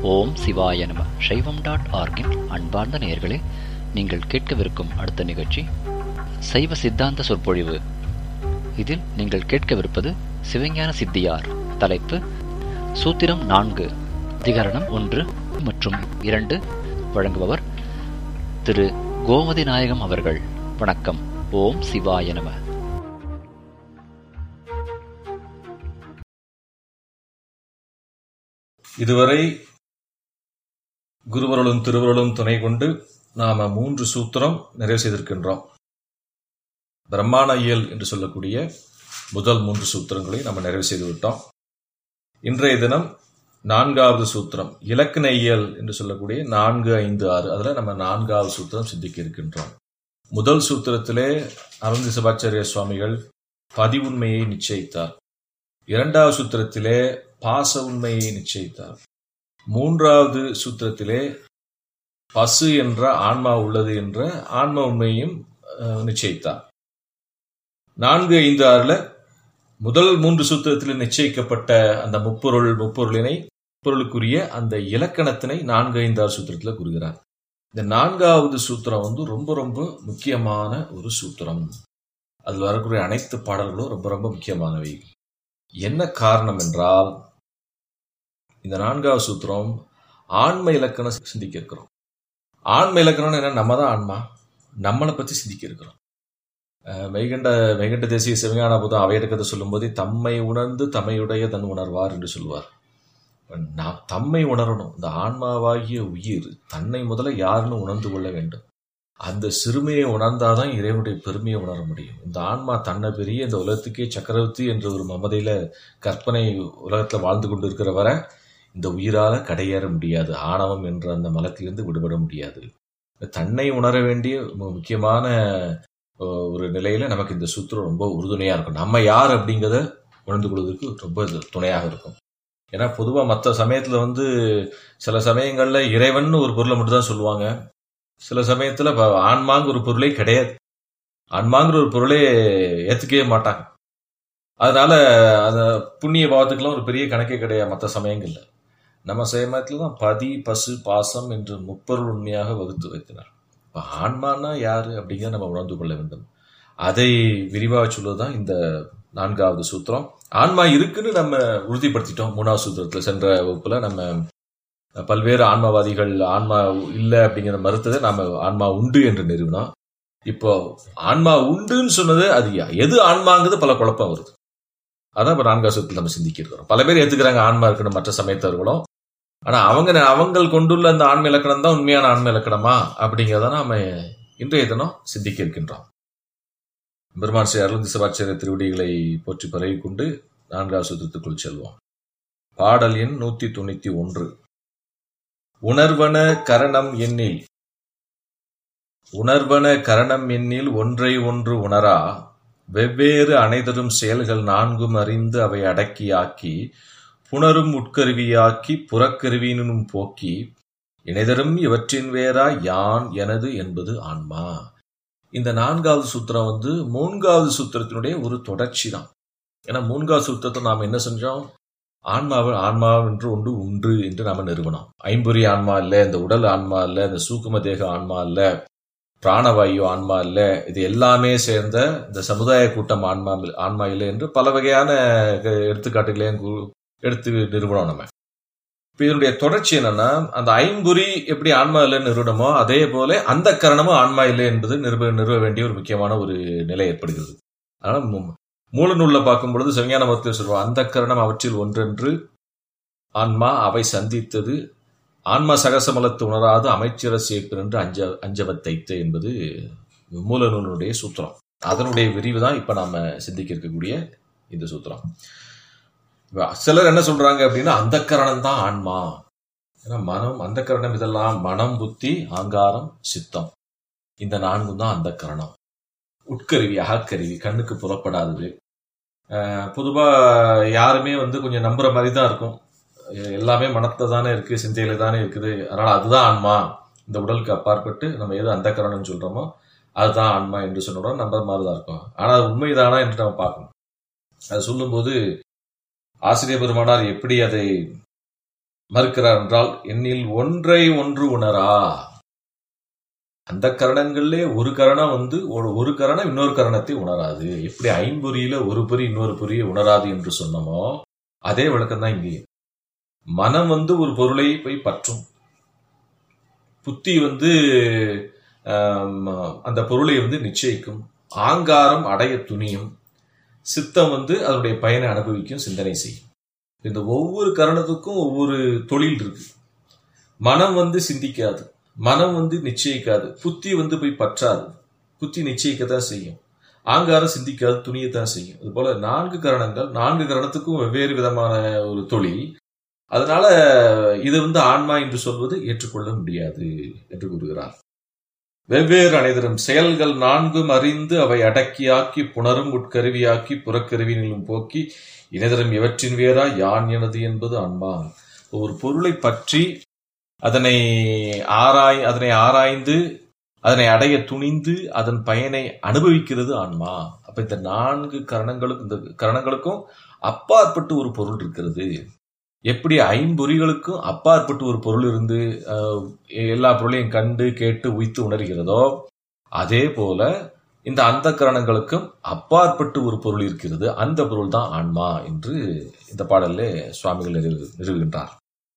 ஓம் சிவாய நம சைவம் டாட் ஆர்கின் அன்பார்ந்த நேயர்களே நீங்கள் கேட்கவிருக்கும் அடுத்த நிகழ்ச்சி சைவ சித்தாந்த சொற்பொழிவு இதில் நீங்கள் கேட்கவிருப்பது சிவஞான சித்தியார் தலைப்பு சூத்திரம் நான்கு அதிகரணம் ஒன்று மற்றும் இரண்டு வழங்குபவர் திரு கோமதி நாயகம் அவர்கள் வணக்கம் ஓம் சிவாய நம இதுவரை குருவருளும் திருவருளும் துணை கொண்டு நாம மூன்று சூத்திரம் நிறைவு செய்திருக்கின்றோம் பிரம்மாண இயல் என்று சொல்லக்கூடிய முதல் மூன்று சூத்திரங்களை நம்ம நிறைவு செய்து விட்டோம் இன்றைய தினம் நான்காவது சூத்திரம் இலக்கண இயல் என்று சொல்லக்கூடிய நான்கு ஐந்து ஆறு அதுல நம்ம நான்காவது சூத்திரம் சிந்திக்க இருக்கின்றோம் முதல் சூத்திரத்திலே அருந்தி சிவாச்சாரிய சுவாமிகள் பதிவுண்மையை நிச்சயித்தார் இரண்டாவது சூத்திரத்திலே பாச உண்மையை நிச்சயித்தார் மூன்றாவது சூத்திரத்திலே பசு என்ற ஆன்மா உள்ளது என்ற ஆன்ம உண்மையையும் அஹ், நிச்சயித்தார் நான்கு ஐந்து ஆறுல முதல் மூன்று சூத்திரத்தில் நிச்சயிக்கப்பட்ட அந்த முப்பொருள் முப்பொருளினை பொருளுக்குரிய அந்த இலக்கணத்தினை நான்கு ஐந்து ஆறு சூத்திரத்தில் கூறுகிறார் இந்த நான்காவது சூத்திரம் வந்து ரொம்ப ரொம்ப முக்கியமான ஒரு சூத்திரம் அதில் வரக்கூடிய அனைத்து பாடல்களும் ரொம்ப ரொம்ப முக்கியமானவை என்ன காரணம் என்றால் இந்த நான்காவது சூத்திரம் ஆன்ம இலக்கணம் சிந்திக்க இருக்கிறோம் ஆன்ம இலக்கணம் என்ன நம்ம தான் ஆன்மா நம்மளை பத்தி சிந்திக்க இருக்கிறோம் அஹ் மெய்கண்ட மெய்கண்ட தேசிய சிவஞான புதம் அவையடக்கத்தை சொல்லும்போது தம்மை உணர்ந்து தம்மையுடைய தன் உணர்வார் என்று சொல்லுவார் இப்ப நாம் தம்மை உணரணும் இந்த ஆன்மாவாகிய உயிர் தன்னை முதல்ல யாருன்னு உணர்ந்து கொள்ள வேண்டும் அந்த சிறுமையை உணர்ந்தாதான் இறைவனுடைய பெருமையை உணர முடியும் இந்த ஆன்மா தன்னை பெரிய இந்த உலகத்துக்கே சக்கரவர்த்தி என்ற ஒரு மமதையில கற்பனை உலகத்துல வாழ்ந்து கொண்டு இருக்கிற வரை இந்த உயிரால கடையேற முடியாது ஆணவம் என்ற அந்த மலத்திலிருந்து விடுபட முடியாது தன்னை உணர வேண்டிய மு- முக்கியமான அஹ், ஒரு நிலையில நமக்கு இந்த சூத்திரம் ரொம்ப உறுதுணையா இருக்கும் நம்ம யார் அப்படிங்கிறத உணர்ந்து கொள்வதற்கு ரொம்ப இது துணையாக இருக்கும் ஏன்னா பொதுவா மற்ற சமயத்துல வந்து சில சமயங்கள்ல இறைவன் ஒரு பொருளை மட்டும் தான் சொல்லுவாங்க சில சமயத்துல ப- ஆன்மாங்க ஒரு பொருளே கிடையாது ஆன்மாங்கிற ஒரு பொருளே ஏத்துக்கவே மாட்டாங்க அதனால அந்த புண்ணிய பாவத்துக்கெல்லாம் ஒரு பெரிய கணக்கே கிடையாது மற்ற சமயங்கள்ல நம்ம சமயத்துல தான் பதி பசு பாசம் என்று முப்பொருள் உண்மையாக வகுத்து வைத்தனர் இப்ப ஆன்மானா யாரு அப்படிங்கிறத நம்ம உணர்ந்து கொள்ள வேண்டும் அதை விரிவாக சொல்வதுதான் இந்த நான்காவது சூத்திரம் ஆன்மா இருக்குன்னு நம்ம உறுதிப்படுத்திட்டோம் மூணாவது சூத்திரத்துல சென்ற வகுப்புல நம்ம பல்வேறு ஆன்மவாதிகள் ஆன்மா இல்லை அப்படிங்கிற மறுத்ததை நாம ஆன்மா உண்டு என்று நிறுவினோம் இப்போ ஆன்மா உண்டுன்னு சொன்னது அது யா- எது ஆன்மாங்கிறது பல குழப்பம் வருது அதான் இப்ப நான்காவது சூத்திரத்தில் நம்ம சிந்திக்க இருக்கிறோம் பல பேர் ஏத்துக்கிறாங்க ஆன்மா இருக்குன்னு மற்ற சமயத்தவர்களும் ஆனா அவங்க அவங்க கொண்டுள்ள அந்த ஆன்ம இலக்கணம் தான் உண்மையான ஆன்ம இலக்கணமா அப்படிங்கிறத நாம இன்றைய தினம் சிந்திக்க இருக்கின்றோம் பெருமான் ஸ்ரீ அருள் சிவாச்சாரிய திருவடிகளை போற்றி பரவி கொண்டு நான்காவது சூத்திரத்துக்குள் செல்வோம் பாடல் எண் நூத்தி தொண்ணூத்தி ஒன்று உணர்வன கரணம் எண்ணில் உணர்வன கரணம் எண்ணில் ஒன்றை ஒன்று உணரா வெவ்வேறு அனைதரும் செயல்கள் நான்கும் அறிந்து அவை அடக்கியாக்கி புணரும் உட்கருவியாக்கி புறக்கருவியினும் போக்கி இணைதரும் இவற்றின் வேறா யான் எனது என்பது ஆன்மா இந்த நான்காவது சூத்திரம் வந்து மூன்காவது சூத்திரத்தினுடைய ஒரு தொடர்ச்சி தான் ஏன்னா மூன்காவது சூத்திரத்தை நாம் என்ன செஞ்சோம் ஆன்மாவை ஆன்மா என்று ஒன்று உண்டு என்று நாம நிறுவனம் ஐம்பொறி ஆன்மா இல்ல இந்த உடல் ஆன்மா இல்ல இந்த சூக்கும தேக ஆன்மா இல்ல பிராணவாயு ஆன்மா இல்ல இது எல்லாமே சேர்ந்த இந்த சமுதாய கூட்டம் ஆன்மா இல்ல- ஆன்மா இல்லை என்று பல வகையான க- எடுத்துக்காட்டுகளையும் கு- எடுத்து நிறுவனம் நம்ம இப்ப இதனுடைய தொடர்ச்சி என்னன்னா அந்த ஐம்பொறி எப்படி ஆன்மா இல்லைன்னு நிறுவனமோ அதே போல அந்த கரணமும் ஆன்மா இல்லை என்பது நிறுவ நிறுவ வேண்டிய ஒரு முக்கியமான ஒரு நிலை ஏற்படுகிறது அதனால மு- மூல நூல்ல பார்க்கும் பொழுது சிவஞான மருத்துவர் சொல்லுவோம் அந்த கரணம் அவற்றில் ஒன்றென்று ஆன்மா அவை சந்தித்தது ஆன்மா சகசமலத்து உணராது அமைச்சர சேர்ப்பு என்று அஞ்ச அஞ்சவத்தைத்து என்பது மூல நூலுடைய சூத்திரம் அதனுடைய விரிவு தான் இப்ப நாம சிந்திக்க இருக்கக்கூடிய இந்த சூத்திரம் இப்ப சிலர் என்ன சொல்றாங்க அப்படின்னா அந்த கரணம் தான் ஆன்மா ஏன்னா மனம் அந்த கரணம் இதெல்லாம் மனம் புத்தி ஆங்காரம் சித்தம் இந்த நான்கும் தான் அந்த கரணம் உட்கருவி அகக்கருவி கண்ணுக்கு புலப்படாதது அஹ் பொதுவா யாருமே வந்து கொஞ்சம் நம்புற மாதிரி தான் இருக்கும் எ- எல்லாமே மனத்துல தானே இருக்கு சிந்தையில தானே இருக்குது அதனால அதுதான் ஆன்மா இந்த உடலுக்கு அப்பாற்பட்டு நம்ம எது அந்த கரணம்னு சொல்றோமோ அதுதான் ஆன்மா என்று சொன்னோம் நம்புற மாதிரி தான் இருக்கும் ஆனா அது உண்மைதானா என்று நம்ம பார்க்கணும் அது சொல்லும்போது ஆசிரியர் பெருமானார் எப்படி அதை மறுக்கிறார் என்றால் என்னில் ஒன்றை ஒன்று உணரா அந்த கரணங்கள்லே ஒரு கரணம் வந்து ஒரு ஒரு கரணம் இன்னொரு கரணத்தை உணராது எப்படி ஐம்பொறியில ஒரு பொறி இன்னொரு பொறியை உணராது என்று சொன்னமோ அதே விளக்கம் தான் இங்கே மனம் வந்து ஒரு பொருளை போய் பற்றும் புத்தி வந்து ஆம், அந்த பொருளை வந்து நிச்சயிக்கும் ஆங்காரம் அடைய துணியும் சித்தம் வந்து அதனுடைய பயனை அனுபவிக்கும் சிந்தனை செய்யும் இந்த ஒவ்வொரு கரணத்துக்கும் ஒவ்வொரு தொழில் இருக்கு மனம் வந்து சிந்திக்காது மனம் வந்து நிச்சயிக்காது புத்தி வந்து போய் பற்றாது புத்தி நிச்சயிக்கத்தான் செய்யும் ஆங்காரம் சிந்திக்காது துணியத்தான் செய்யும் இது போல நான்கு கரணங்கள் நான்கு கரணத்துக்கும் வெவ்வேறு விதமான ஒரு தொழில் அதனால இது வந்து ஆன்மா என்று சொல்வது ஏற்றுக்கொள்ள முடியாது என்று கூறுகிறார் வெவ்வேறு அனைதரும் செயல்கள் நான்கும் அறிந்து அவை அடக்கியாக்கி புணரும் உட்கருவியாக்கி புறக்கருவினிலும் போக்கி இணைதரும் இவற்றின் வேறா யான் எனது என்பது ஆன்மா ஒரு பொருளை பற்றி அதனை ஆராய் அதனை ஆராய்ந்து அதனை அடைய துணிந்து அதன் பயனை அனுபவிக்கிறது ஆன்மா அப்ப இந்த நான்கு கரணங்களுக்கும் இந்த கரணங்களுக்கும் அப்பாற்பட்டு ஒரு பொருள் இருக்கிறது எப்படி ஐம்பொறிகளுக்கும் அப்பாற்பட்டு ஒரு பொருள் இருந்து அஹ், எல்லா பொருளையும் கண்டு கேட்டு உய்த்து உணர்கிறதோ அதே போல இந்த அந்த கரணங்களுக்கும் அப்பாற்பட்டு ஒரு பொருள் இருக்கிறது அந்த பொருள் தான் ஆன்மா என்று இந்த பாடல்ல சுவாமிகள் நிறுவு நிறுவுகின்றார்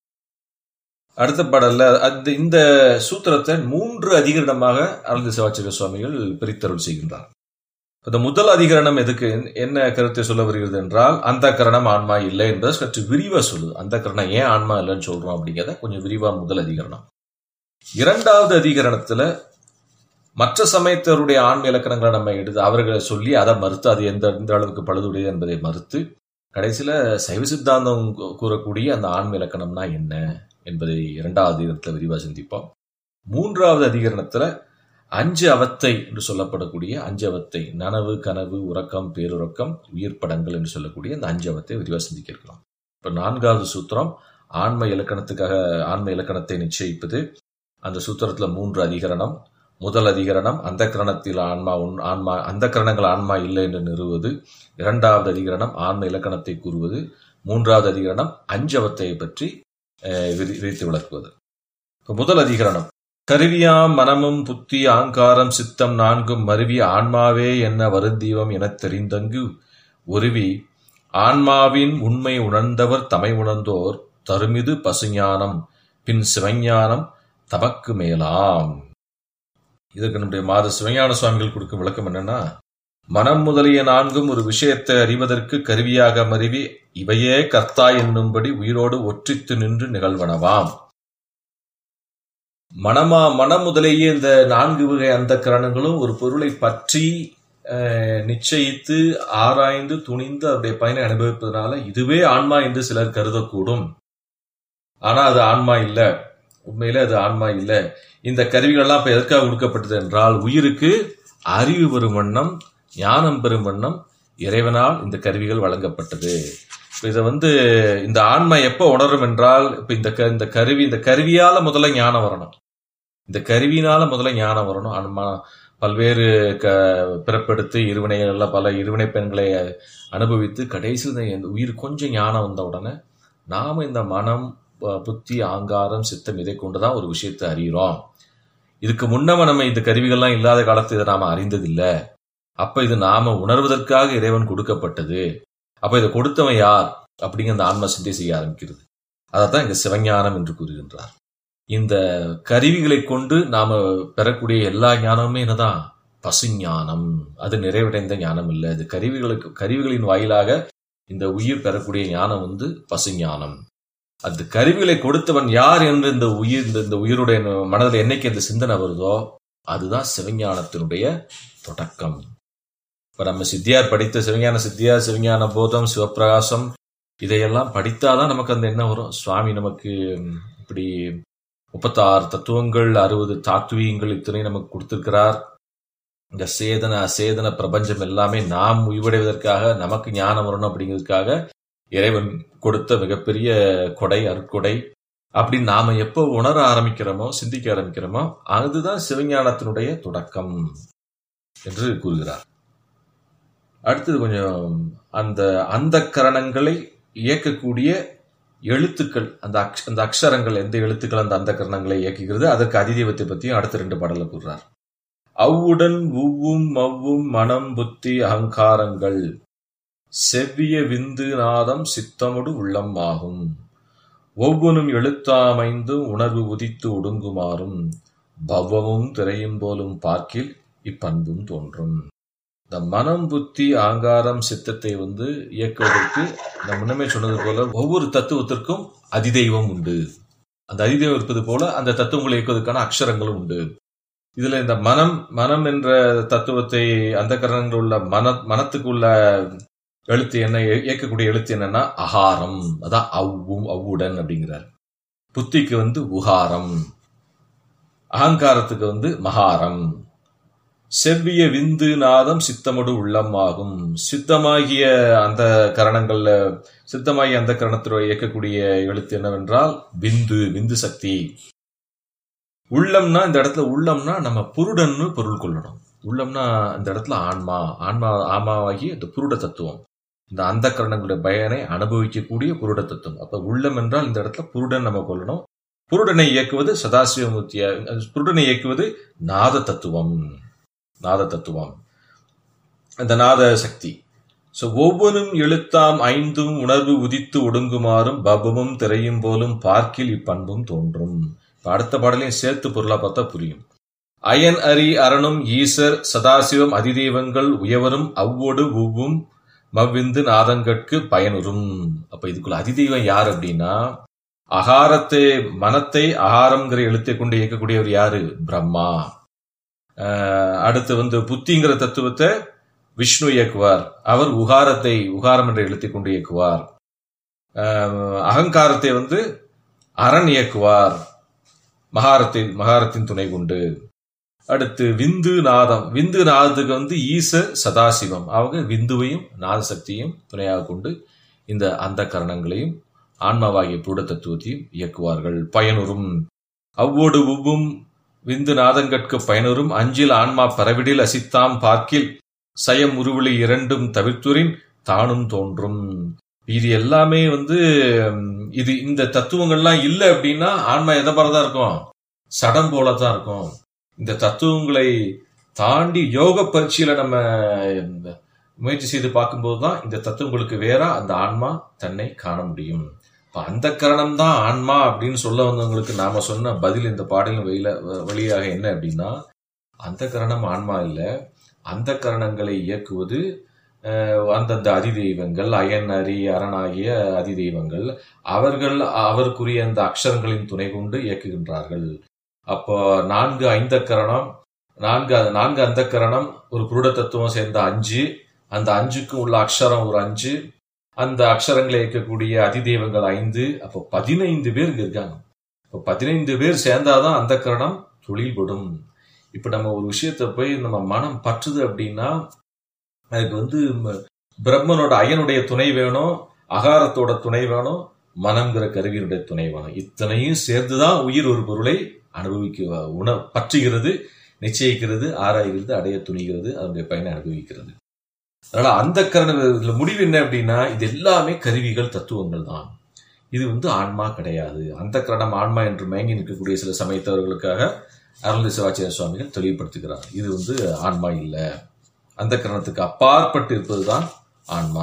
அடுத்த பாடல்ல அந்த இந்த சூத்திரத்தை மூன்று அதிகரணமாக அருள்தி சிவாச்சாரிய சுவாமிகள் பிரித்தருள் செய்கின்றார் இந்த முதல் அதிகரணம் எதுக்கு என்ன கருத்தை சொல்ல வருகிறது என்றால் அந்த கரணம் ஆன்மா இல்லை என்பதை சற்று விரிவா சொல்லுது அந்த கரணம் ஏன் ஆன்மா இல்லைன்னு சொல்றோம் அப்படிங்கிறத கொஞ்சம் விரிவா முதல் அதிகரணம் இரண்டாவது அதிகரணத்துல மற்ற சமயத்தருடைய ஆன்ம இலக்கணங்களை நம்ம எடுத்து அவர்களை சொல்லி அதை மறுத்து அது எந்த எந்த அளவுக்கு பழுதுடையது என்பதை மறுத்து கடைசியில சைவ சித்தாந்தம் கூ- கூறக்கூடிய அந்த ஆன்ம இலக்கணம்னா என்ன என்பதை இரண்டாவது அதிகரணத்துல விரிவா சிந்திப்போம் மூன்றாவது அதிகரணத்துல அஞ்சு அவத்தை என்று சொல்லப்படக்கூடிய அஞ்சு அவத்தை நனவு கனவு உறக்கம் பேருறக்கம் உயிர் படங்கள் என்று சொல்லக்கூடிய அந்த அஞ்சு அவத்தை விரிவா சிந்திக்க இருக்கிறோம் இப்ப நான்காவது சூத்திரம் ஆன்ம இலக்கணத்துக்காக ஆன்ம இலக்கணத்தை நிச்சயிப்பது அந்த சூத்திரத்துல மூன்று அதிகரணம் முதல் அதிகரணம் அந்த கரணத்தில் ஆன்மா உன் ஆன்மா அந்த கரணங்கள் ஆன்மா இல்லை என்று நிறுவுவது இரண்டாவது அதிகரணம் ஆன்ம இலக்கணத்தை கூறுவது மூன்றாவது அதிகரணம் அஞ்சவத்தை பற்றி அஹ், விரி- விரித்து விளக்குவது இப்ப முதல் அதிகரணம் கருவியாம் மனமும் புத்தி ஆங்காரம் சித்தம் நான்கும் மருவி ஆன்மாவே என்ன வருந்தீவம் எனத் தெரிந்தங்கு ஒருவி ஆன்மாவின் உண்மை உணர்ந்தவர் தமை உணர்ந்தோர் தருமிது பசுஞானம் பின் சிவஞானம் தமக்கு மேலாம் இதற்கு நம்முடைய மாத சிவஞான சுவாமிகள் கொடுக்கும் விளக்கம் என்னன்னா மனம் முதலிய நான்கும் ஒரு விஷயத்தை அறிவதற்கு கருவியாக மருவி இவையே கர்த்தா என்னும்படி உயிரோடு ஒற்றித்து நின்று நிகழ்வனவாம் மனமா மனம் முதலேயே இந்த நான்கு வகை அந்த கரணங்களும் ஒரு பொருளை பற்றி அஹ், நிச்சயித்து ஆராய்ந்து துணிந்து அதனுடைய பயனை அனுபவிப்பதனால இதுவே ஆன்மா என்று சிலர் கருதக்கூடும் ஆனா அது ஆன்மா இல்ல உண்மையில அது ஆன்மா இல்ல இந்த கருவிகள்லாம் இப்ப எதற்காக கொடுக்கப்பட்டது என்றால் உயிருக்கு அறிவு பெறும் வண்ணம் ஞானம் பெறும் வண்ணம் இறைவனால் இந்த கருவிகள் வழங்கப்பட்டது இப்ப இதை வந்து இந்த ஆன்மா எப்ப உணரும் என்றால் இப்ப இந்த க- இந்த கருவி இந்த கருவியால முதல்ல ஞானம் வரணும் இந்த கருவியினால முதல்ல ஞானம் வரணும் ஆன்மா பல்வேறு க பிறப்பெடுத்து இருவினைகள் எல்லாம் பல இருவினை பெண்களை அனுபவித்து கடைசியில் இந்த உயிர் கொஞ்சம் ஞானம் வந்த உடனே நாம இந்த மனம் ப- புத்தி ஆங்காரம் சித்தம் இதை கொண்டுதான் ஒரு விஷயத்தை அறிகிறோம் இதுக்கு முன்னம நம்ம இந்த கருவிகள்லாம் இல்லாத காலத்து இதை நாம அறிந்ததில்லை அப்ப இது நாம உணர்வதற்காக இறைவன் கொடுக்கப்பட்டது அப்ப இதை கொடுத்தவன் யார் அப்படிங்கிற அந்த ஆன்மா சிந்தை செய்ய ஆரம்பிக்கிறது அதைத்தான் இங்க சிவஞானம் என்று கூறுகின்றார் இந்த கருவிகளை கொண்டு நாம பெறக்கூடிய எல்லா ஞானமுமே என்னதான் பசுஞானம் அது நிறைவடைந்த ஞானம் இல்லை இது கருவிகளுக்கு கருவிகளின் வாயிலாக இந்த உயிர் பெறக்கூடிய ஞானம் வந்து பசுஞானம் அந்த கருவிகளை கொடுத்தவன் யார் என்று இந்த உயிர் இந்த இந்த உயிருடைய மனதில் என்னைக்கு இந்த சிந்தனை வருதோ அதுதான் சிவஞானத்தினுடைய தொடக்கம் இப்ப நம்ம சித்தியார் படித்த சிவஞான சித்தியார் சிவஞான போதம் சிவப்பிரகாசம் இதையெல்லாம் படித்தாதான் நமக்கு அந்த என்ன வரும் சுவாமி நமக்கு ம், இப்படி முப்பத்தாறு தத்துவங்கள் அறுபது தாத்துவீகங்கள் இத்தனை நமக்கு கொடுத்திருக்கிறார் இந்த சேதன அசேதன பிரபஞ்சம் எல்லாமே நாம் உய்வடைவதற்காக நமக்கு ஞானம் வரணும் அப்படிங்கிறதுக்காக இறைவன் கொடுத்த மிகப்பெரிய கொடை அருட்கொடை அப்படின்னு நாம எப்போ உணர ஆரம்பிக்கிறோமோ சிந்திக்க ஆரம்பிக்கிறோமோ அதுதான் சிவஞானத்தினுடைய தொடக்கம் என்று கூறுகிறார் அடுத்தது கொஞ்சம் அந்த அந்த கரணங்களை இயக்கக்கூடிய எழுத்துக்கள் அந்த அக்ஷ அந்த அக்ஷரங்கள் எந்த எழுத்துக்கள் அந்த அந்த கரணங்களை இயக்குகிறது அதற்கு அதிதெய்வத்தை பற்றியும் அடுத்த ரெண்டு பாடல கூறுறார் அவ்வுடன் உவ்வும் மவ்வும் மனம் புத்தி அகங்காரங்கள் செவ்விய விந்து நாதம் சித்தமுடு உள்ளம் ஆகும் ஒவ்வொன்றும் எழுத்தாமைந்தும் உணர்வு உதித்து ஒடுங்குமாறும் பவ்வமும் திரையும் போலும் பார்க்கில் இப்பண்பும் தோன்றும் இந்த மனம் புத்தி ஆங்காரம் சித்தத்தை வந்து இயக்குவதற்கு நான் முன்னமே சொன்னது போல ஒவ்வொரு தத்துவத்திற்கும் அதிதெய்வம் உண்டு அந்த அதிதெய்வம் இருப்பது போல அந்த தத்துவங்களை இயக்குவதற்கான அக்ஷரங்களும் உண்டு இதுல இந்த மனம் மனம் என்ற தத்துவத்தை அந்த கரணங்கள் உள்ள மன மனத்துக்கு உள்ள எழுத்து என்ன இயக்கக்கூடிய எழுத்து என்னன்னா அகாரம் அதான் அவ்வும் அவ்வுடன் அப்படிங்கிறார் புத்திக்கு வந்து உகாரம் அகங்காரத்துக்கு வந்து மகாரம் செவ்விய விந்து நாதம் சித்தமடு உள்ளம் ஆகும் சித்தமாகிய அந்த கரணங்கள்ல சித்தமாகிய அந்த கரணத்தில் இயக்கக்கூடிய எழுத்து என்னவென்றால் விந்து விந்து சக்தி உள்ளம்னா இந்த இடத்துல உள்ளம்னா நம்ம புருடன்னு பொருள் கொள்ளணும் உள்ளம்னா இந்த இடத்துல ஆன்மா ஆன்மா ஆமாவாகிய இந்த புருட தத்துவம் இந்த அந்த கரணங்களுடைய பயனை அனுபவிக்கக்கூடிய புருட தத்துவம் அப்ப உள்ளம் என்றால் இந்த இடத்துல புருடன் நம்ம கொள்ளணும் புருடனை இயக்குவது சதாசிவமூர்த்திய புருடனை இயக்குவது நாத தத்துவம் நாத தத்துவம் அந்த நாத சக்தி ஸோ ஒவ்வொன்றும் எழுத்தாம் ஐந்தும் உணர்வு உதித்து ஒடுங்குமாறும் பபமும் திரையும் போலும் பார்க்கில் இப்பண்பும் தோன்றும் இப்ப அடுத்த பாடலையும் சேர்த்து பொருளா பார்த்தா புரியும் அயன் அரி அரணும் ஈசர் சதாசிவம் அதிதெய்வங்கள் உயவரும் அவ்வோடு உவ்வும் மவ்விந்து நாதங்கட்கு பயனுறும் அப்ப இதுக்குள்ள அதிதெய்வம் யார் அப்படின்னா அகாரத்தை மனத்தை அகாரம்ங்கிற எழுத்தை கொண்டு இயக்கக்கூடியவர் யாரு பிரம்மா அடுத்து வந்து புத்திங்கிற தத்துவத்தை விஷ்ணு இயக்குவார் அவர் உகாரத்தை உகாரம் என்ற எழுத்தை கொண்டு இயக்குவார் அகங்காரத்தை வந்து அரண் இயக்குவார் மகாரத்தின் மகாரத்தின் துணை கொண்டு அடுத்து விந்து நாதம் விந்து நாதத்துக்கு வந்து ஈசர் சதாசிவம் அவங்க விந்துவையும் நாத சக்தியும் துணையாக கொண்டு இந்த அந்த கரணங்களையும் ஆன்மாவாகிய புருட தத்துவத்தையும் இயக்குவார்கள் பயனுறும் அவ்வோடு உவ்வும் விந்து நாதங்கட்கு பயனுறும் அஞ்சில் ஆன்மா பரவிடில் அசித்தாம் பார்க்கில் சயம் உருவிளி இரண்டும் தவிர்த்துரின் தானும் தோன்றும் இது எல்லாமே வந்து இது இந்த தத்துவங்கள்லாம் இல்லை அப்படின்னா ஆன்மா எதை போலதான் இருக்கும் சடம் போலதான் இருக்கும் இந்த தத்துவங்களை தாண்டி யோக பயிற்சியில நம்ம முயற்சி செய்து பார்க்கும்போது தான் இந்த தத்துவங்களுக்கு வேற அந்த ஆன்மா தன்னை காண முடியும் இப்ப அந்த கரணம் தான் ஆன்மா அப்படின்னு சொல்ல வந்தவங்களுக்கு நாம சொன்ன பதில் இந்த பாடலின் வழியில வழியாக என்ன அப்படின்னா அந்த கரணம் ஆன்மா இல்லை அந்த கரணங்களை இயக்குவது அந்தந்த அதிதெய்வங்கள் அயன் அரி அரணாகிய அதிதெய்வங்கள் அவர்கள் அவருக்குரிய அந்த அக்ஷரங்களின் துணை கொண்டு இயக்குகின்றார்கள் அப்போ நான்கு ஐந்த கரணம் நான்கு நான்கு அந்த கரணம் ஒரு புருட தத்துவம் சேர்ந்த அஞ்சு அந்த அஞ்சுக்கும் உள்ள அக்ஷரம் ஒரு அஞ்சு அந்த அக்ஷரங்களை இயக்கக்கூடிய அதிதெய்வங்கள் ஐந்து அப்போ பதினைந்து பேர் இங்க இருக்காங்க இப்போ பதினைந்து பேர் சேர்ந்தாதான் அந்த கரணம் தொழில்படும் இப்ப நம்ம ஒரு விஷயத்த போய் நம்ம மனம் பற்றுது அப்படின்னா அதுக்கு வந்து பிரம்மனோட அயனுடைய துணை வேணும் அகாரத்தோட துணை வேணும் மனம்ங்கிற கருவியினுடைய துணை வேணும் இத்தனையும் சேர்ந்துதான் உயிர் ஒரு பொருளை அனுபவிக்க உண பற்றுகிறது நிச்சயிக்கிறது ஆராய்கிறது அடைய துணிகிறது அதனுடைய பயனை அனுபவிக்கிறது அதனால அந்த கரண முடிவு என்ன அப்படின்னா இது எல்லாமே கருவிகள் தத்துவங்கள் தான் இது வந்து ஆன்மா கிடையாது அந்த கரணம் ஆன்மா என்று மயங்கி நிற்கக்கூடிய சில சமயத்தவர்களுக்காக அருள் சிவாச்சாரிய சுவாமிகள் தெளிவுபடுத்துகிறார் இது வந்து ஆன்மா இல்லை அந்த கரணத்துக்கு அப்பாற்பட்டு இருப்பதுதான் ஆன்மா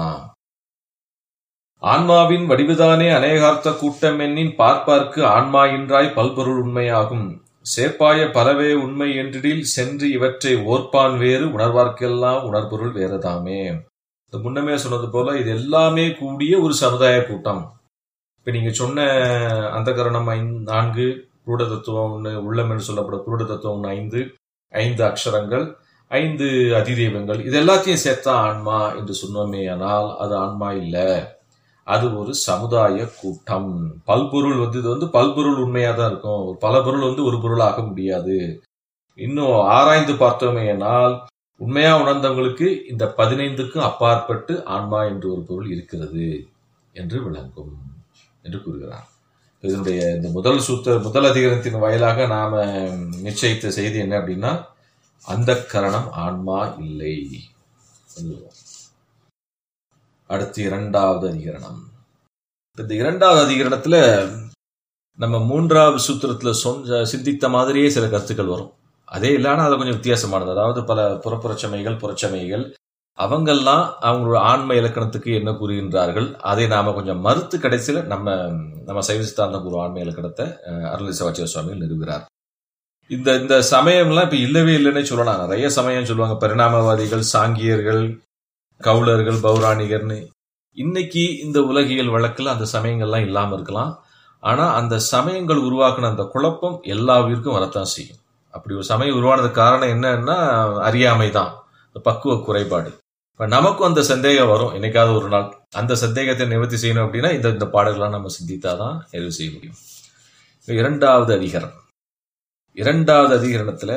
ஆன்மாவின் வடிவுதானே அநேகார்த்த கூட்டம் எண்ணின் பார்ப்பார்க்கு ஆன்மா இன்றாய் பல்பொருள் உண்மையாகும் சேப்பாய பலவே உண்மை என்றிடில் சென்று இவற்றை ஓர்ப்பான் வேறு உணர்வார்க்கெல்லாம் உணர்பொருள் வேறதாமே முன்னமே சொன்னது போல இது எல்லாமே கூடிய ஒரு சமுதாய கூட்டம் இப்ப நீங்க சொன்ன அந்த கரணம் நான்கு புருட தத்துவம் ஒன்று உள்ளம் என்று சொல்லப்படும் புருட தத்துவம் ஒன்று ஐந்து ஐந்து அக்ஷரங்கள் ஐந்து அதிதெய்வங்கள் இது எல்லாத்தையும் சேர்த்தா ஆன்மா என்று சொன்னோமே ஆனால் அது ஆன்மா இல்லை அது ஒரு சமுதாய கூட்டம் பல்பொருள் வந்து இது வந்து பல்பொருள் உண்மையா தான் இருக்கும் பல பொருள் வந்து ஒரு பொருள் ஆக முடியாது இன்னும் ஆராய்ந்து பார்த்தோமே ஆனால் உண்மையா உணர்ந்தவங்களுக்கு இந்த பதினைந்துக்கும் அப்பாற்பட்டு ஆன்மா என்று ஒரு பொருள் இருக்கிறது என்று விளங்கும் என்று கூறுகிறார் இதனுடைய இந்த முதல் சூத்த முதல் அதிகாரத்தின் வாயிலாக நாம நிச்சயித்த செய்தி என்ன அப்படின்னா அந்த கரணம் ஆன்மா இல்லை அடுத்து இரண்டாவது அதிகரணம் இந்த இரண்டாவது அதிகரணத்துல நம்ம மூன்றாவது சூத்திரத்துல சொன்ன சிந்தித்த மாதிரியே சில கருத்துக்கள் வரும் அதே இல்லைன்னா அது கொஞ்சம் வித்தியாசமானது அதாவது பல புறப்புறச்சமைகள் புறச்சமைகள் அவங்கெல்லாம் அவங்களோட ஆன்ம இலக்கணத்துக்கு என்ன கூறுகின்றார்கள் அதை நாம கொஞ்சம் மறுத்து கடைசியில நம்ம நம்ம சைவ சித்தாந்த குரு ஆன்ம இலக்கணத்தை அஹ், அருள் சிவாச்சிய சுவாமிகள் நிறுவுகிறார் இந்த இந்த சமயம்லாம் இப்ப இல்லவே இல்லைன்னே சொல்லலாம் நிறைய சமயம் சொல்லுவாங்க பரிணாமவாதிகள் சாங்கியர்கள் கவுளர்கள் பௌராணிகர்னு இன்னைக்கு இந்த உலகியல் வழக்குல அந்த சமயங்கள்லாம் இல்லாம இருக்கலாம் ஆனா அந்த சமயங்கள் உருவாக்குன அந்த குழப்பம் எல்லா உயிருக்கும் வரத்தான் செய்யும் அப்படி ஒரு சமயம் உருவானதுக்கு காரணம் என்னன்னா அறியாமை தான் பக்குவ குறைபாடு இப்ப நமக்கும் அந்த சந்தேகம் வரும் என்னைக்காவது ஒரு நாள் அந்த சந்தேகத்தை நிவர்த்தி செய்யணும் அப்படின்னா இந்த இந்த பாடல்கள்லாம் நம்ம சிந்தித்தாதான் நிறைவு செய்ய முடியும் இப்ப இரண்டாவது அதிகரம் இரண்டாவது அதிகரணத்துல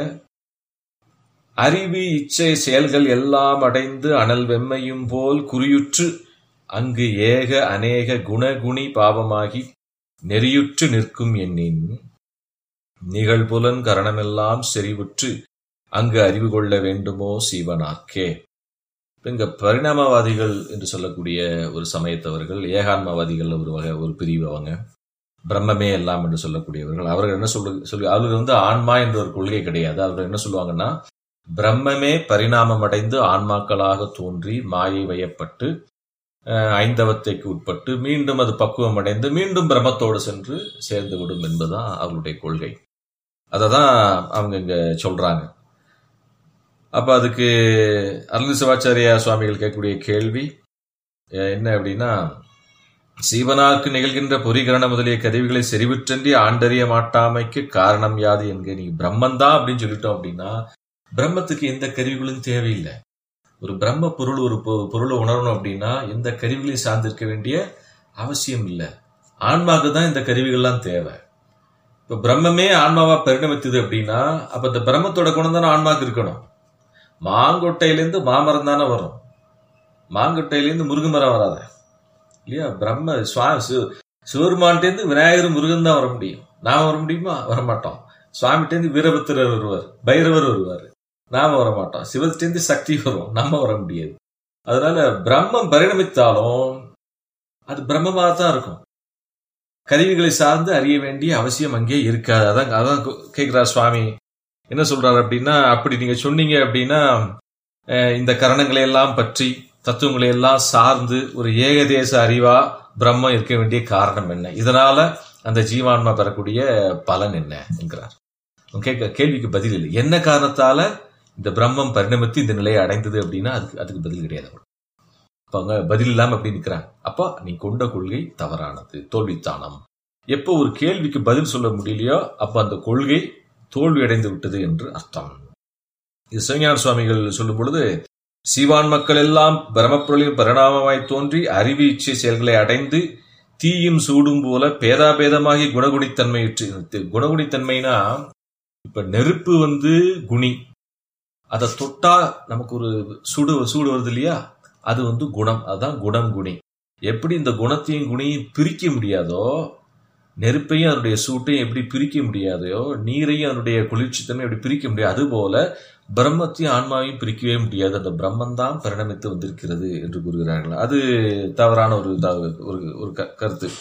அறிவு இச்சை செயல்கள் எல்லாம் அடைந்து அனல் வெம்மையும் போல் குறியுற்று அங்கு ஏக அநேக குணகுணி பாவமாகி நெறியுற்று நிற்கும் எண்ணின் நிகழ்புலன் கரணமெல்லாம் செறிவுற்று அங்கு அறிவு கொள்ள வேண்டுமோ சீவனாக்கே இப்ப இங்க பரிணாமவாதிகள் என்று சொல்லக்கூடிய ஒரு சமயத்தவர்கள் ஏகான்மவாதிகள் ஒரு வகை ஒரு பிரிவு அவங்க பிரம்மமே எல்லாம் என்று சொல்லக்கூடியவர்கள் அவர்கள் என்ன சொல்லு சொல்லி அவர்கள் வந்து ஆன்மா என்ற ஒரு கொள்கை கிடையாது அவர்கள் என்ன சொல்லுவாங்கன்னா பிரம்மமே பரிணாமம் அடைந்து ஆன்மாக்களாக தோன்றி மாயை வயப்பட்டு அஹ், ஐந்தவத்தைக்கு உட்பட்டு மீண்டும் அது பக்குவம் அடைந்து மீண்டும் பிரம்மத்தோடு சென்று சேர்ந்து விடும் என்பதுதான் அவர்களுடைய கொள்கை அதை தான் அவங்க இங்க சொல்றாங்க அப்ப அதுக்கு அருள் சிவாச்சாரியா சுவாமிகள் கேட்கக்கூடிய கேள்வி அஹ், என்ன அப்படின்னா சீவனாக்கு நிகழ்கின்ற பொறிகரண முதலிய கருவிகளை செறிவுற்றன்றி ஆண்டறிய மாட்டாமைக்கு காரணம் யாது என்க நீ பிரம்மந்தான் அப்படின்னு சொல்லிட்டோம் அப்படின்னா பிரம்மத்துக்கு எந்த கருவிகளும் தேவையில்லை ஒரு பிரம்ம பொருள் ஒரு பொ- பொருளை உணரணும் அப்படின்னா எந்த கருவிகளையும் சார்ந்திருக்க வேண்டிய அவசியம் இல்லை ஆன்மாவுக்கு தான் இந்த கருவிகள்லாம் தேவை இப்ப பிரம்மமே ஆன்மாவா பரிணமித்தது அப்படின்னா அப்ப இந்த பிரம்மத்தோட குணம் தானே ஆன்மாக்கு இருக்கணும் மாங்கொட்டையிலேருந்து மாமரம் தானே வரும் மாங்கொட்டையிலேருந்து முருங்கை மரம் வராத இல்லையா பிரம்ம சுவா சிவ- சிவருமான்ட்டேருந்து விநாயகர் முருகன் தான் வர முடியும் நாம வர முடியுமா வர மாட்டோம் சுவாமிட்டேருந்து வீரபத்திரர் வருவார் பைரவர் வருவார் நாம வர மாட்டோம் சிவத்திலேருந்து சக்தி வரும் நம்ம வர முடியாது அதனால பிரம்மம் பரிணமித்தாலும் அது பிரம்மமாக தான் இருக்கும் கருவிகளை சார்ந்து அறிய வேண்டிய அவசியம் அங்கே இருக்காது அதான் அதான் கேட்கிறார் சுவாமி என்ன சொல்றாரு அப்படின்னா அப்படி நீங்க சொன்னீங்க அப்படின்னா அஹ், இந்த கரணங்களை எல்லாம் பற்றி தத்துவங்களை எல்லாம் சார்ந்து ஒரு ஏகதேச அறிவா பிரம்மம் இருக்க வேண்டிய காரணம் என்ன இதனால அந்த ஜீவான்மா பெறக்கூடிய பலன் என்ன என்கிறார் உங்க கேட்க கேள்விக்கு பதில் இல்லை என்ன காரணத்தால இந்த பிரம்மம் பரிணமித்து இந்த நிலையை அடைந்தது அப்படின்னா அதுக்கு அதுக்கு பதில் கிடையாது அப்ப அவங்க பதில் இல்லாம அப்படி நிக்கிறாங்க அப்ப நீ கொண்ட கொள்கை தவறானது தோல்வித்தானம் எப்போ ஒரு கேள்விக்கு பதில் சொல்ல முடியலையோ அப்ப அந்த கொள்கை தோல்வி அடைந்து விட்டது என்று அர்த்தம் இது சிவஞான சுவாமிகள் சொல்லும் பொழுது சீவான் மக்கள் எல்லாம் பிரமப்பொருளில் பரிணாமமாய் தோன்றி அறிவு இச்சை செயல்களை அடைந்து தீயும் சூடும் போல பேதாபேதமாகி குணகுணித்தன்மையுற்று குணகுணித்தன்மைனா இப்ப நெருப்பு வந்து குணி அதை தொட்டா நமக்கு ஒரு சூடு சூடு வருது இல்லையா அது வந்து குணம் அதுதான் குணம் குணி எப்படி இந்த குணத்தையும் குணியும் பிரிக்க முடியாதோ நெருப்பையும் அதனுடைய சூட்டையும் எப்படி பிரிக்க முடியாதோ நீரையும் அதனுடைய குளிர்ச்சித்தன்மை எப்படி பிரிக்க முடியாது அதுபோல பிரம்மத்தையும் ஆன்மாவையும் பிரிக்கவே முடியாது அந்த பிரம்மன் தான் பரிணமித்து வந்திருக்கிறது என்று கூறுகிறார்கள் அது தவறான ஒரு இதாக- ஒரு ஒரு க- கருத்து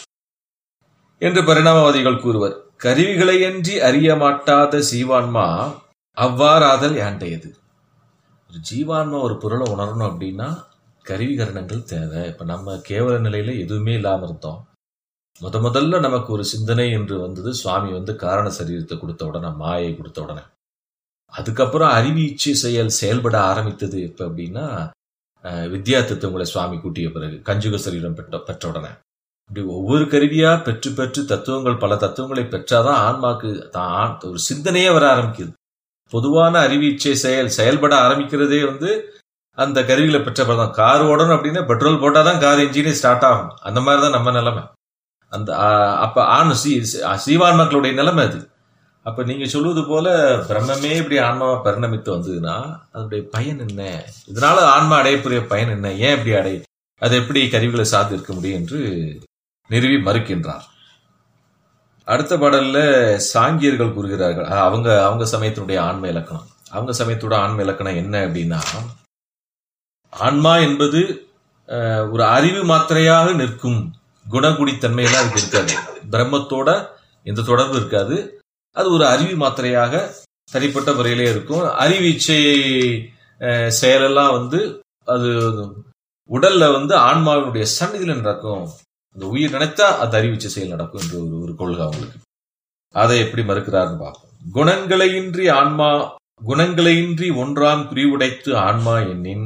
என்று பரிணாமவாதிகள் கூறுவர் கருவிகளையன்றி அறிய மாட்டாத சீவான்மா அவ்வாறாதல் யாண்டையது ஒரு ஜீவான்மா ஒரு பொருளை உணரணும் அப்படின்னா கருவிகரணங்கள் தேவை இப்ப நம்ம கேவல நிலையில எதுவுமே இல்லாம இருந்தோம் முத முதல்ல நமக்கு ஒரு சிந்தனை என்று வந்தது சுவாமி வந்து காரண சரீரத்தை கொடுத்த உடனே மாயை கொடுத்த உடனே அதுக்கப்புறம் அறிவு இச்சை செயல் செயல்பட ஆரம்பித்தது எப்ப அப்படின்னா அஹ், வித்யா தத்துவங்களை சுவாமி கூட்டிய பிறகு கஞ்சுக சரீரம் பெற்ற பெற்ற உடனே இப்படி ஒவ்வொரு கருவியா பெற்று பெற்று தத்துவங்கள் பல தத்துவங்களை பெற்றாதான் ஆன்மாக்கு தான் ஆண்- ஒரு சிந்தனையே வர ஆரம்பிக்குது பொதுவான அறிவு இச்சை செயல் செயல்பட ஆரம்பிக்கிறதே வந்து அந்த கருவிகளை பெற்ற பிறகு தான் கார் ஓடணும் அப்படின்னா பெட்ரோல் போட்டாதான் கார் இன்ஜினே ஸ்டார்ட் ஆகும் அந்த மாதிரி தான் நம்ம நிலைமை அந்த ஆ, அப்ப ஆண் சீ சீவான் மக்களுடைய நிலைமை அது அப்ப நீங்க சொல்வது போல பிரம்மமே இப்படி ஆன்மாவா பரிணமித்து வந்ததுன்னா அதனுடைய பயன் என்ன இதனால ஆன்மா அடையக்கூடிய பயன் என்ன ஏன் இப்படி அடை அது எப்படி கருவிகளை சார்ந்து இருக்க முடியும் என்று நிறுவி மறுக்கின்றார் அடுத்த பாடல்ல சாங்கியர்கள் கூறுகிறார்கள் அஹ் அவங்க அவங்க சமயத்தினுடைய ஆன்ம இலக்கணம் அவங்க சமயத்தோட ஆன்ம இலக்கணம் என்ன அப்படின்னா ஆன்மா என்பது அஹ், ஒரு அறிவு மாத்திரையாக நிற்கும் குணகுடித்தன்மையெல்லாம் அதுக்கு இருக்காது பிரம்மத்தோட எந்த தொடர்பு இருக்காது அது ஒரு அறிவு மாத்திரையாக தனிப்பட்ட முறையிலே இருக்கும் அறிவீச்சை அஹ், செயலெல்லாம் வந்து அது உடல்ல வந்து ஆன்மாவினுடைய சந்நிதியில நடக்கும் அந்த உயிர் நினைத்தா அது அறிவிச்ச செயல் நடக்கும் என்று ஒரு ஒரு கொள்கை அவங்களுக்கு அதை எப்படி மறுக்கிறாருன்னு பார்ப்போம் குணங்களையின்றி ஆன்மா குணங்களையின்றி ஒன்றாம் குறிவுடைத்து ஆன்மா எண்ணின்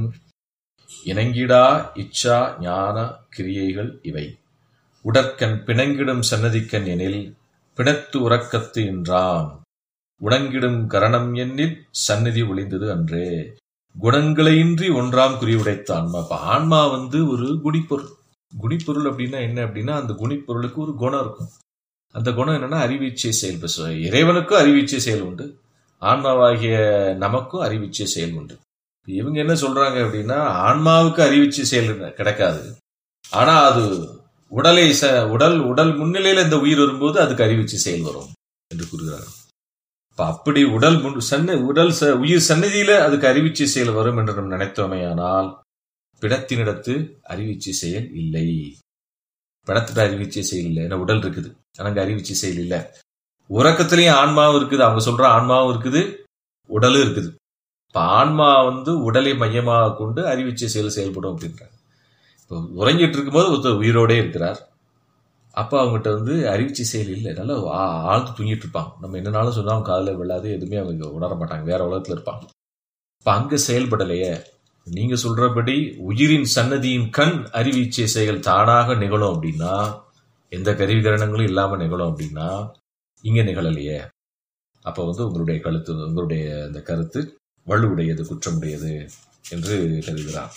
இணங்கிடா இச்சா ஞான கிரியைகள் இவை உடற்கண் பிணங்கிடும் சன்னதிக்கண் எனில் பிணத்து உறக்கத்து என்றான் உணங்கிடும் கரணம் எண்ணில் சந்நிதி ஒளிந்தது அன்றே குணங்களையின்றி ஒன்றாம் குறிவுடைத்த ஆன்மா இப்ப ஆன்மா வந்து ஒரு குடிப்பொருள் குடிப்பொருள் அப்படின்னா என்ன அப்படின்னா அந்த குணிப்பொருளுக்கு ஒரு குணம் இருக்கும் அந்த குணம் என்னன்னா அறிவீச்சை செயல் இப்ப சொ- இறைவனுக்கும் அறிவீச்சை செயல் உண்டு ஆன்மாவாகிய நமக்கும் அறிவீச்சை செயல் உண்டு இவங்க என்ன சொல்றாங்க அப்படின்னா ஆன்மாவுக்கு அறிவிச்சை செயல் கிடைக்காது ஆனா அது உடலை ச- உடல் உடல் முன்னிலையில இந்த உயிர் வரும்போது அதுக்கு அறிவிச்சை செயல் வரும் என்று கூறுகிறார்கள் இப்ப அப்படி உடல் முன் சன்ன உடல் ச- உயிர் சந்நிதியில அதுக்கு அறிவிச்சை செயல் வரும் என்று நாம் நினைத்தோமேயானால் பிணத்தினிடத்து அறிவிச்சை செயல் இல்லை பிணத்திட்ட அறிவிச்சை செயல் இல்லை ஏன்னா உடல் இருக்குது ஆனா அங்க அறிவிச்சை செயல் இல்லை உறக்கத்திலையும் ஆன்மாவும் இருக்குது அவங்க சொல்ற ஆன்மாவும் இருக்குது உடலும் இருக்குது இப்ப ஆன்மா வந்து உடலை மையமாக கொண்டு அறிவிச்சை செயல் செயல்படும் அப்படின்றாங்க இப்போ உறங்கிட்டு இருக்கும்போது ஒருத்தர் உயிரோடே இருக்கிறார் அப்ப அவங்ககிட்ட வந்து அறிவிச்சை செயல் இல்லை நல்லா ஆ- ஆழ்ந்து தூங்கிட்டு இருப்பாங்க நம்ம என்னனாலும் சொன்னா அவங்க காதுல விழாது எதுவுமே அவங்க உணர மாட்டாங்க வேற உலகத்துல இருப்பாங்க இப்ப அங்க செயல்படலையே நீங்க சொல்றபடி உயிரின் சன்னதியின் கண் அறிவிச்சை செயல் தானாக நிகழும் அப்படின்னா எந்த கருவிகரணங்களும் இல்லாம நிகழும் அப்படின்னா இங்க நிகழலையே அப்ப வந்து உங்களுடைய கருத்து உங்களுடைய அந்த கருத்து வலுவுடையது குற்றமுடையது என்று கருதுகிறான்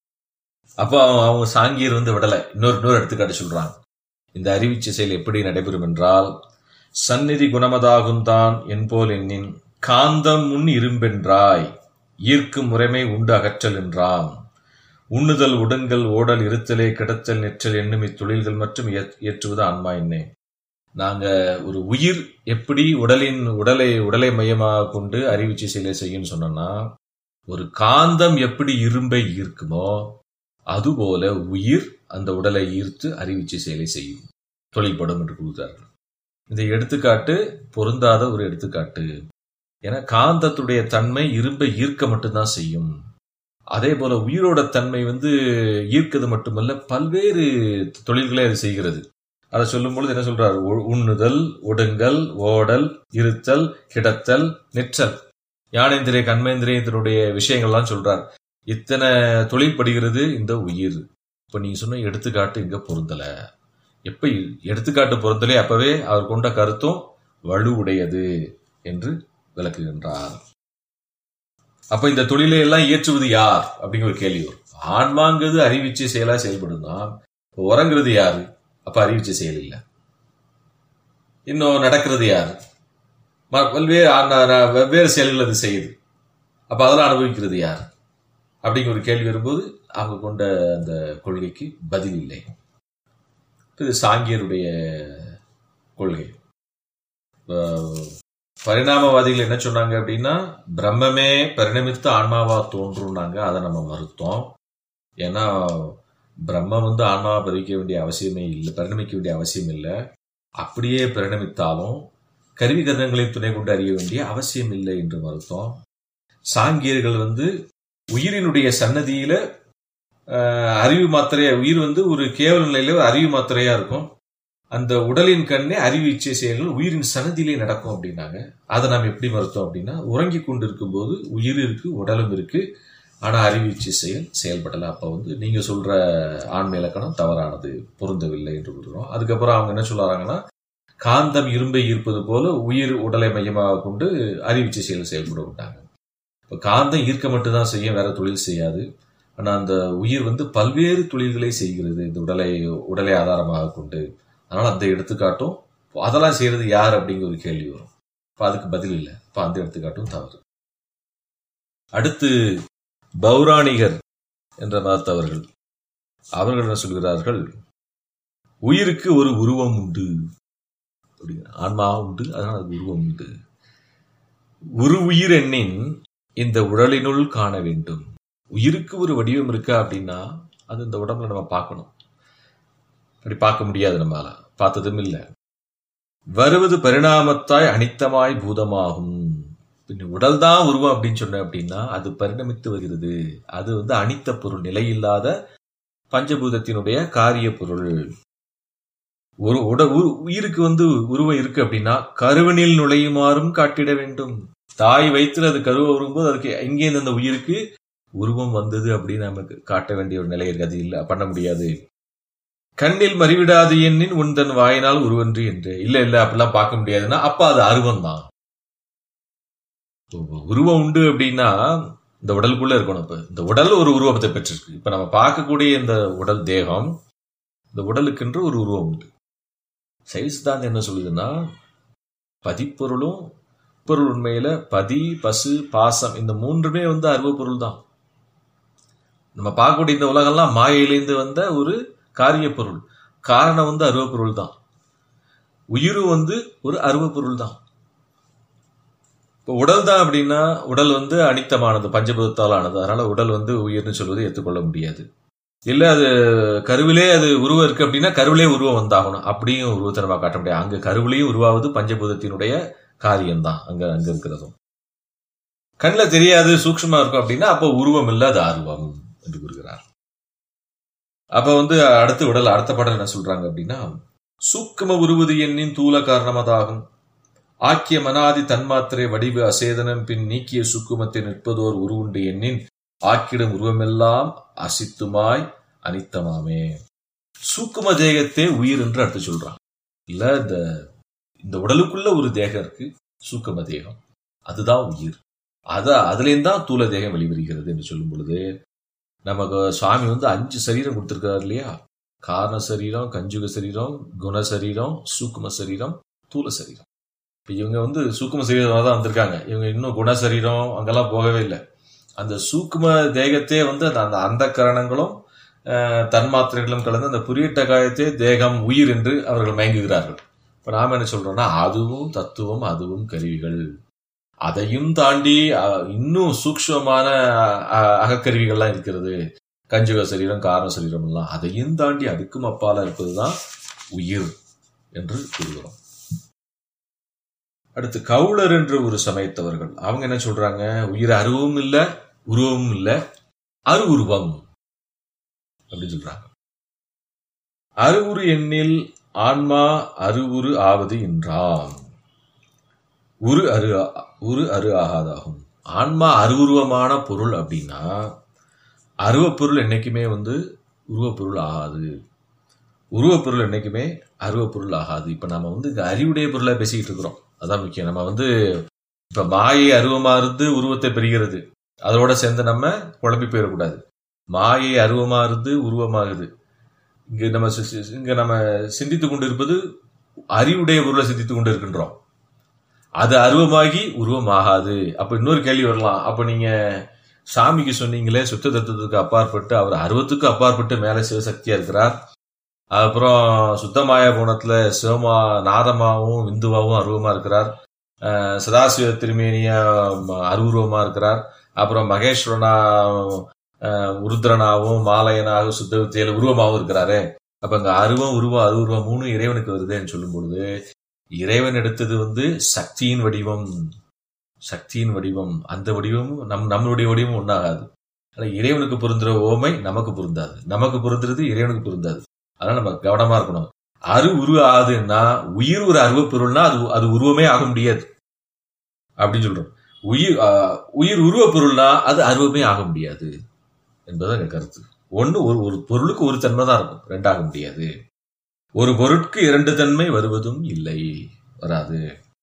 அப்போ அவங்க அவங்க சாங்கியர் வந்து விடலை இன்னொரு இன்னொரு எடுத்துக்காட்டு சொல்றாங்க இந்த அறிவிச்சை செயல் எப்படி நடைபெறும் என்றால் சந்நிதி குணமதாகும் தான் என்போல் எண்ணின் காந்தம் முன் இரும்பென்றாய் ஈர்க்கும் முறைமை உண்டு அகற்றல் என்றாம் உண்ணுதல் உடன்கள் ஓடல் இருத்தலே கிடத்தல் நெற்றல் என்னும் இத்தொழில்கள் மற்றும் ஏற்- ஏற்றுவது ஆன்மா என்னே நாங்க ஒரு உயிர் எப்படி உடலின் உடலை உடலை மையமாக கொண்டு அறிவிச்சை செயலை செய்யும்னு சொன்னோம்னா ஒரு காந்தம் எப்படி இரும்பை ஈர்க்குமோ அதுபோல உயிர் அந்த உடலை ஈர்த்து அறிவிச்சை செயலை செய்யும் தொழில்படும் என்று கூறுகிறார்கள் இந்த எடுத்துக்காட்டு பொருந்தாத ஒரு எடுத்துக்காட்டு ஏன்னா காந்தத்துடைய தன்மை இரும்பை ஈர்க்க மட்டும்தான் செய்யும் அதே போல உயிரோட தன்மை வந்து ஈர்க்கிறது மட்டுமல்ல பல்வேறு தொழில்களை அது செய்கிறது அதை சொல்லும் பொழுது என்ன சொல்றாரு உ- உண்ணுதல் ஒடுங்கல் ஓடல் இருத்தல் கிடத்தல் நிற்றல் ஞானேந்திரிய கண்மேந்திரியத்தினுடைய விஷயங்கள்லாம் சொல்றார் இத்தனை தொழில் படுகிறது இந்த உயிர் இப்ப நீங்க சொன்ன எடுத்துக்காட்டு இங்க பொருந்தல எப்ப எடுத்துக்காட்டு பொருந்தலே அப்பவே அவர் கொண்ட கருத்தும் வலுவுடையது என்று விளக்குகின்றார் அப்ப இந்த தொழிலை எல்லாம் இயற்றுவது யார் அப்படிங்கிற ஒரு கேள்வி வரும் ஆன்மாங்கிறது அறிவிச்சை செயலா செயல்படும்னா இப்ப உறங்குறது யாரு அப்ப அறிவிச்சை செயல் இல்லை இன்னும் நடக்கிறது யாரு ம- பல்வேறு ஆ- ந- ந- வெவ்வேறு செயல்கள் அது செய்யுது அப்ப அதெல்லாம் அனுபவிக்கிறது யார் அப்படிங்கிற ஒரு கேள்வி வரும்போது அவங்க கொண்ட அந்த கொள்கைக்கு பதில் இல்லை இது சாங்கியருடைய கொள்கை அஹ் பரிணாமவாதிகள் என்ன சொன்னாங்க அப்படின்னா பிரம்மமே பரிணமித்த ஆன்மாவா தோன்றும்னாங்க அதை நம்ம மறுத்தோம் ஏன்னா பிரம்மம் வந்து ஆன்மாவை பறிக்க வேண்டிய அவசியமே இல்லை பரிணமிக்க வேண்டிய அவசியம் இல்லை அப்படியே பரிணமித்தாலும் கருவி கருணங்களின் துணை கொண்டு அறிய வேண்டிய அவசியம் இல்லை என்று மறுத்தோம் சாங்கியர்கள் வந்து உயிரினுடைய சன்னதியில அஹ், அறிவு மாத்திரையா உயிர் வந்து ஒரு கேவல நிலையில ஒரு அறிவு மாத்திரையா இருக்கும் அந்த உடலின் கண்ணே அறிவு இச்சை செயல்கள் உயிரின் சன்னதியிலே நடக்கும் அப்படின்னாங்க அதை நாம் எப்படி மறுத்தோம் அப்படின்னா உறங்கி கொண்டிருக்கும் போது உயிர் இருக்கு உடலும் இருக்கு ஆனா அறிவு இச்சை செயல் செயல்படல அப்ப வந்து நீங்க சொல்ற ஆண்மை இலக்கணம் தவறானது பொருந்தவில்லை என்று கூறுகிறோம் அதுக்கப்புறம் அவங்க என்ன சொல்றாங்கன்னா காந்தம் இரும்பை ஈர்ப்பது போல உயிர் உடலை மையமாக கொண்டு அறிவிச்சை செயல் செயல்பட விட்டாங்க இப்ப காந்தம் ஈர்க்க மட்டும்தான் செய்யும் வேற தொழில் செய்யாது ஆனா அந்த உயிர் வந்து பல்வேறு தொழில்களை செய்கிறது இந்த உடலை உடலை ஆதாரமாக கொண்டு அதனால அந்த எடுத்துக்காட்டும் அதெல்லாம் செய்யறது யார் அப்படிங்கிற ஒரு கேள்வி வரும் இப்ப அதுக்கு பதில் இல்லை இப்ப அந்த எடுத்துக்காட்டும் தவறு அடுத்து பௌராணிகர் என்ற மதத்தவர்கள் அவர்கள் என்ன சொல்கிறார்கள் உயிருக்கு ஒரு உருவம் உண்டு அப்படிங்கிற ஆன்மா உண்டு அதனால் அது உருவம் உண்டு ஒரு உயிர் எண்ணின் இந்த உடலினுள் காண வேண்டும் உயிருக்கு ஒரு வடிவம் இருக்கா அப்படின்னா அது இந்த உடம்புல நம்ம பார்க்கணும் அப்படி பார்க்க முடியாது நம்மளால பார்த்ததும் இல்லை வருவது பரிணாமத்தாய் அனித்தமாய் பூதமாகும் பின்ன உடல் தான் உருவம் அப்படின்னு சொன்ன அப்படின்னா அது பரிணமித்து வருகிறது அது வந்து அனித்த பொருள் நிலையில்லாத பஞ்சபூதத்தினுடைய காரிய பொருள் ஒரு உட உ- உயிருக்கு வந்து உருவம் இருக்கு அப்படின்னா கருவனில் நுழையுமாறும் காட்டிட வேண்டும் தாய் வயிற்றுல அது கருவை வரும்போது அதுக்கு எங்கேருந்து அந்த உயிருக்கு உருவம் வந்தது அப்படின்னு நமக்கு காட்ட வேண்டிய ஒரு நிலை இருக்கு அது இல்ல பண்ண முடியாது கண்ணில் மறிவிடாது எண்ணின் உன் தன் வாயினால் உருவன்று என்று இல்ல இல்ல அப்படிலாம் பார்க்க முடியாதுன்னா அப்ப அது அருவம் தான் உருவம் உண்டு அப்படின்னா இந்த உடலுக்குள்ள இருக்கணும் இப்ப இந்த உடல் ஒரு உருவத்தை பெற்றிருக்கு இப்ப நம்ம பார்க்கக்கூடிய இந்த உடல் தேகம் இந்த உடலுக்கென்று ஒரு உருவம் உண்டு சைவ சித்தாந்தம் என்ன சொல்லுதுன்னா பதிப்பொருளும் பொருள் உண்மையில பதி பசு பாசம் இந்த மூன்றுமே வந்து அருவ பொருள் தான் நம்ம பார்க்கக்கூடிய இந்த உலகம்லாம் மாயையிலேருந்து வந்த ஒரு காரிய பொருள் காரணம் வந்து அருவ பொருள் தான் உயிரும் வந்து ஒரு அருவ பொருள் தான் இப்போ உடல் தான் அப்படின்னா உடல் வந்து அனித்தமானது பஞ்சபூதத்தால் ஆனது அதனால உடல் வந்து உயிர்னு சொல்வதை ஏற்றுக்கொள்ள முடியாது இல்ல அது கருவிலே அது உருவம் இருக்கு அப்படின்னா கருவிலே உருவம் வந்தாகணும் அப்படியும் உருவத்தை நம்ம காட்ட முடியாது அங்க கருவிலையும் உருவாவது பஞ்சபூதத்தினுடைய காரியம்தான் அங்க அங்க இருக்கிறதும் கண்ணில் தெரியாது சூக்ஷ்மமா இருக்கும் அப்படின்னா அப்போ உருவம் இல்ல அது ஆர்வம் என்று கூறுகிறார் அப்ப வந்து அடுத்து உடல் அடுத்த பாடல் என்ன சொல்றாங்க அப்படின்னா சூக்கும உருவது எண்ணின் தூல காரணமதாகும் ஆக்கிய மனாதி தன்மாத்திரை வடிவு அசேதனம் பின் நீக்கிய சுக்குமத்தை நிற்பதோர் உருவுண்டு எண்ணின் ஆக்கிடும் உருவமெல்லாம் அசித்துமாய் அனித்தமாமே சூக்கும தேகத்தே உயிர் என்று அடுத்து சொல்றான் இல்ல இந்த இந்த உடலுக்குள்ள ஒரு தேகம் இருக்கு சூக்கும தேகம் அதுதான் உயிர் அத அதுலேருந்து தான் தூல தேகம் வெளிவருகிறது என்று சொல்லும் பொழுது நமக்கு சுவாமி வந்து அஞ்சு சரீரம் கொடுத்திருக்காரு இல்லையா காரண சரீரம் கஞ்சுக சரீரம் குண சரீரம் சூக்கும சரீரம் தூல சரீரம் இப்ப இவங்க வந்து சூக்கும சரீரமாக தான் வந்திருக்காங்க இவங்க இன்னும் குண சரீரம் அங்கெல்லாம் போகவே இல்லை அந்த சூக்கும தேகத்தே வந்து அந்த அந்த அந்த கரணங்களும் தன்மாத்திரைகளும் கலந்து அந்த புரியட்ட காயத்தே தேகம் உயிர் என்று அவர்கள் மயங்குகிறார்கள் இப்ப நாம என்ன சொல்றோம்னா அதுவும் தத்துவம் அதுவும் கருவிகள் அதையும் தாண்டி அஹ், இன்னும் சூக்ஷ்மமான அஹ், அகக்கருவிகள்லாம் இருக்கிறது கஞ்சுக சரீரம் காரண சரீரம் எல்லாம் அதையும் தாண்டி அதுக்கும் அப்பால இருப்பதுதான் உயிர் என்று கூறுகிறோம் அடுத்து கவுளர் என்று ஒரு சமயத்தவர்கள் அவங்க என்ன சொல்றாங்க உயிர் அருவமும் இல்ல உருவமும் இல்ல அருவுருவம் அப்படின்னு சொல்றாங்க அருவுரு எண்ணில் ஆன்மா அருவுரு ஆவது என்றாம் உரு அரு உரு அரு ஆகாதாகும் ஆன்மா அருவுருவமான பொருள் அப்படின்னா அருவப்பொருள் என்னைக்குமே வந்து உருவப்பொருள் ஆகாது உருவப்பொருள் என்னைக்குமே அருவப்பொருள் ஆகாது இப்ப நம்ம வந்து இங்க அறிவுடைய பொருளை பேசிக்கிட்டு இருக்கிறோம் அதான் முக்கியம் நம்ம வந்து இப்ப மாயை அருவமா இருந்து உருவத்தை பெறுகிறது அதோட சேர்ந்து நம்ம குழம்பி போயிடக்கூடாது மாயை அருவமா இருந்து உருவமாகுது இங்க நம்ம சி- சி- இங்க நம்ம சிந்தித்துக் கொண்டிருப்பது அறிவுடைய பொருளை சிந்தித்துக் கொண்டு இருக்கின்றோம் அது அருவமாகி உருவமாகாது அப்ப இன்னொரு கேள்வி வரலாம் அப்ப நீங்க சாமிக்கு சொன்னீங்களே சுத்த தத்துவத்துக்கு அப்பாற்பட்டு அவர் அருவத்துக்கு அப்பாற்பட்டு மேல சிவசக்தியா இருக்கிறார் அப்புறம் சுத்தமாய குணத்துல சிவமா நாதமாவும் விந்துவாவும் அருவமா இருக்கிறார் அஹ் சதாசிவ திருமேனியா அருவுருவமா இருக்கிறார் அப்புறம் மகேஸ்வரனா அஹ் உருத்ரனாவும் மாலையனாகவும் சுத்த வித்தியில உருவமாகவும் இருக்கிறாரு அப்ப அங்க அருவம் உருவம் அருவுருவம் மூணு இறைவனுக்கு வருதுன்னு சொல்லும் பொழுது இறைவன் எடுத்தது வந்து சக்தியின் வடிவம் சக்தியின் வடிவம் அந்த வடிவமும் நம் நம்மளுடைய வடிவமும் ஒன்றாகாது ஆனா இறைவனுக்கு பொருந்துற ஓமை நமக்கு பொருந்தாது நமக்கு பொருந்துறது இறைவனுக்கு பொருந்தாது அதனால நம்ம கவனமா இருக்கணும் அரு உரு ஆகுதுன்னா உயிர் ஒரு அருவ பொருள்னா அது அது உருவமே ஆக முடியாது அப்படின்னு சொல்றோம் உயிர் ஆஹ், உயிர் உருவ பொருள்னா அது அருவமே ஆக முடியாது என்பதுதான் என் கருத்து ஒண்ணு ஒரு ஒரு பொருளுக்கு ஒரு தன்மை தான் இருக்கும் ரெண்டாக முடியாது ஒரு பொருட்கு இரண்டு தன்மை வருவதும் இல்லை வராது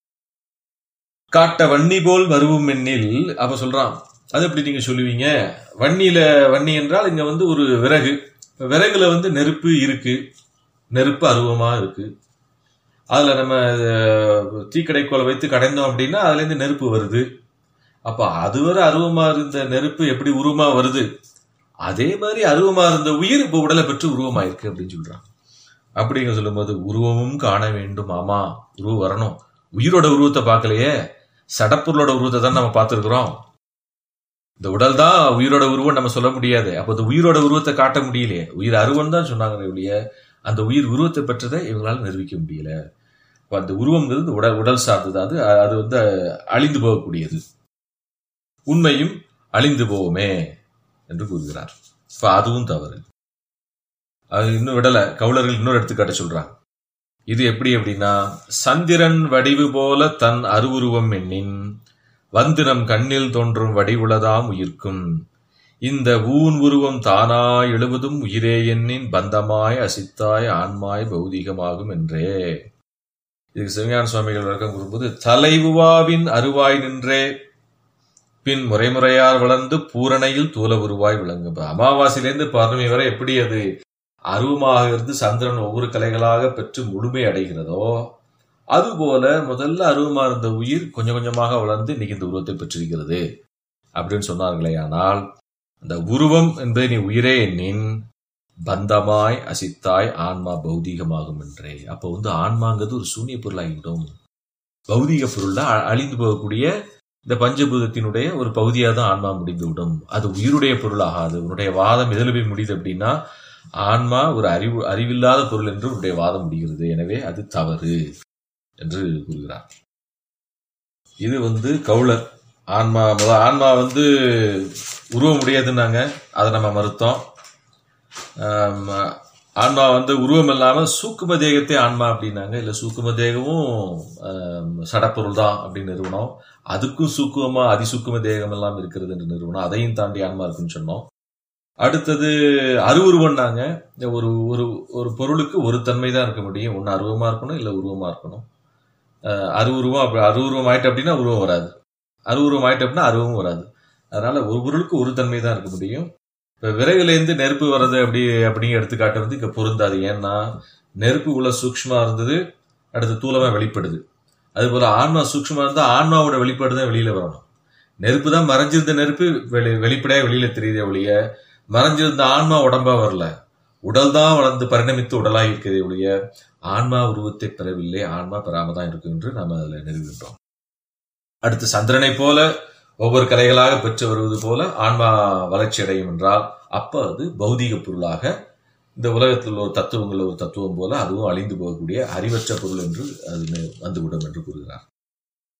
காட்ட வன்னி போல் வருவும் எண்ணில் அப்ப சொல்றான் அது எப்படி நீங்க சொல்லுவீங்க வன்னியில வன்னி என்றால் இங்க வந்து ஒரு விறகு இப்ப விறகுல வந்து நெருப்பு இருக்கு நெருப்பு அருவமா இருக்கு அதுல நம்ம அஹ், தீக்கடைக்கோலை வைத்து கடைந்தோம் அப்படின்னா அதுல இருந்து நெருப்பு வருது அப்ப அதுவரை அருவமா இருந்த நெருப்பு எப்படி உருவமா வருது அதே மாதிரி அருவமா இருந்த உயிர் இப்ப உடலை பெற்று உருவமாயிருக்கு அப்படின்னு சொல்றான் அப்படிங்க சொல்லும்போது உருவமும் காண வேண்டும் ஆமா உருவம் வரணும் உயிரோட உருவத்தை பார்க்கலையே சடப்பொருளோட உருவத்தை தான் நம்ம பார்த்திருக்கிறோம் இந்த உடல் தான் உயிரோட உருவம் நம்ம சொல்ல முடியாது அப்ப இந்த உயிரோட உருவத்தை காட்ட முடியலையே உயிர் அருவம் தான் சொன்னாங்க ஒழிய அந்த உயிர் உருவத்தை பெற்றதை இவங்களால நிரூபிக்க முடியல இப்ப அந்த உருவம்ங்கிறது இந்த உடல் உடல் சார்ந்தது அது அது வந்து அழிந்து போகக்கூடியது உண்மையும் அழிந்து போவோமே என்று கூறுகிறார் இப்ப அதுவும் தவறு அது இன்னும் விடல கவுளர்கள் இன்னொரு எடுத்துக்காட்ட சொல்றாங்க இது எப்படி அப்படின்னா சந்திரன் வடிவு போல தன் அருவுருவம் எண்ணின் வந்து நம் கண்ணில் தோன்றும் வடிவுளதாம் உயிர்க்கும் இந்த ஊன் உருவம் தானாய் எழுவதும் உயிரே எண்ணின் பந்தமாய் அசித்தாய் ஆன்மாய் பௌதிகமாகும் என்றே இதுக்கு சிவஞான சுவாமிகள் விளக்கம் கூறும்போது தலைவுவாவின் அருவாய் நின்றே பின் முறைமுறையார் வளர்ந்து பூரணையில் தூல உருவாய் விளங்கும் அமாவாசையிலேருந்து பௌர்ணமி வரை எப்படி அது அருவமாக இருந்து சந்திரன் ஒவ்வொரு கலைகளாக பெற்று முழுமை அடைகிறதோ அதுபோல முதல்ல அருவமா இருந்த உயிர் கொஞ்சம் கொஞ்சமாக வளர்ந்து இன்னைக்கு இந்த உருவத்தை பெற்றிருக்கிறது அப்படின்னு சொன்னார்களே ஆனால் அந்த உருவம் என்பதை நீ உயிரே எண்ணின் பந்தமாய் அசித்தாய் ஆன்மா பௌதீகமாகும் என்றே அப்போ வந்து ஆன்மாங்கிறது ஒரு சூனிய பொருளாகிவிடும் பௌதீக பொருள்ல அ- அழிந்து போகக்கூடிய இந்த பஞ்சபூதத்தினுடைய ஒரு பகுதியாக தான் ஆன்மா முடிந்து விடும் அது உயிருடைய பொருள் ஆகாது உன்னுடைய வாதம் எதில் போய் முடியுது அப்படின்னா ஆன்மா ஒரு அறிவு அறிவில்லாத பொருள் என்று உன்னுடைய வாதம் முடிகிறது எனவே அது தவறு என்று கூறுகிறார் இது வந்து கவுளர் ஆன்மா முத ஆன்மா வந்து உருவம் முடியாதுன்னாங்க அதை நம்ம மறுத்தோம் ஆம், ஆன்மா வந்து உருவம் இல்லாம சூக்கும தேகத்தை ஆன்மா அப்படின்னாங்க இல்ல சூக்கும தேகமும் ஆம், சடப்பொருள் தான் அப்படின்னு நிறுவனம் அதுக்கும் சூக்குமமா அதிசூக்கும தேகம் எல்லாம் இருக்கிறது என்று நிறுவனம் அதையும் தாண்டி ஆன்மா இருக்குன்னு சொன்னோம் அடுத்தது அருவுருவம்னாங்க இந்த ஒரு ஒரு ஒரு பொருளுக்கு ஒரு தன்மை தான் இருக்க முடியும் ஒன்று அருவமா இருக்கணும் இல்லை உருவமா இருக்கணும் அஹ் அருவுருவம் அப்படி அருவுருவம் ஆயிட்டு அப்படின்னா உருவம் வராது அருவுருவம் ஆயிட்டு அப்படின்னா அருவமும் வராது அதனால ஒரு பொருளுக்கு ஒரு தன்மை தான் இருக்க முடியும் இப்போ விறகுலேருந்து நெருப்பு வர்றது அப்படி அப்படிங்கிற எடுத்துக்காட்டு வந்து இங்கே பொருந்தாது ஏன்னா நெருப்பு உள்ள சூக்ஷ்மா இருந்தது அடுத்து தூளமா வெளிப்படுது அதுபோல ஆன்மா சூக்ஷ்மா இருந்தால் ஆன்மாவோட வெளிப்பாடு தான் வெளியில வரணும் நெருப்பு தான் மறைஞ்சிருந்த நெருப்பு வெளி வெளிப்படையாக வெளியில தெரியுதே ஒழிய மறைஞ்சிருந்த ஆன்மா உடம்பா வரல உடல் தான் வளர்ந்து பரிணமித்து உடலாக இருக்கிறதே ஒழிய ஆன்மா உருவத்தை பெறவில்லை ஆன்மா பெறாம தான் இருக்கு என்று நாம் அதில் நிறுவிட்டோம் அடுத்து சந்திரனை போல ஒவ்வொரு கலைகளாக பெற்று வருவது போல ஆன்மா வளர்ச்சி அடையும் என்றால் அப்ப அது பௌதீக பொருளாக இந்த உலகத்தில் உள்ள ஒரு தத்துவங்கள் ஒரு தத்துவம் போல அதுவும் அழிந்து போகக்கூடிய அறிவற்ற பொருள் என்று அது வந்துவிடும் என்று கூறுகிறார்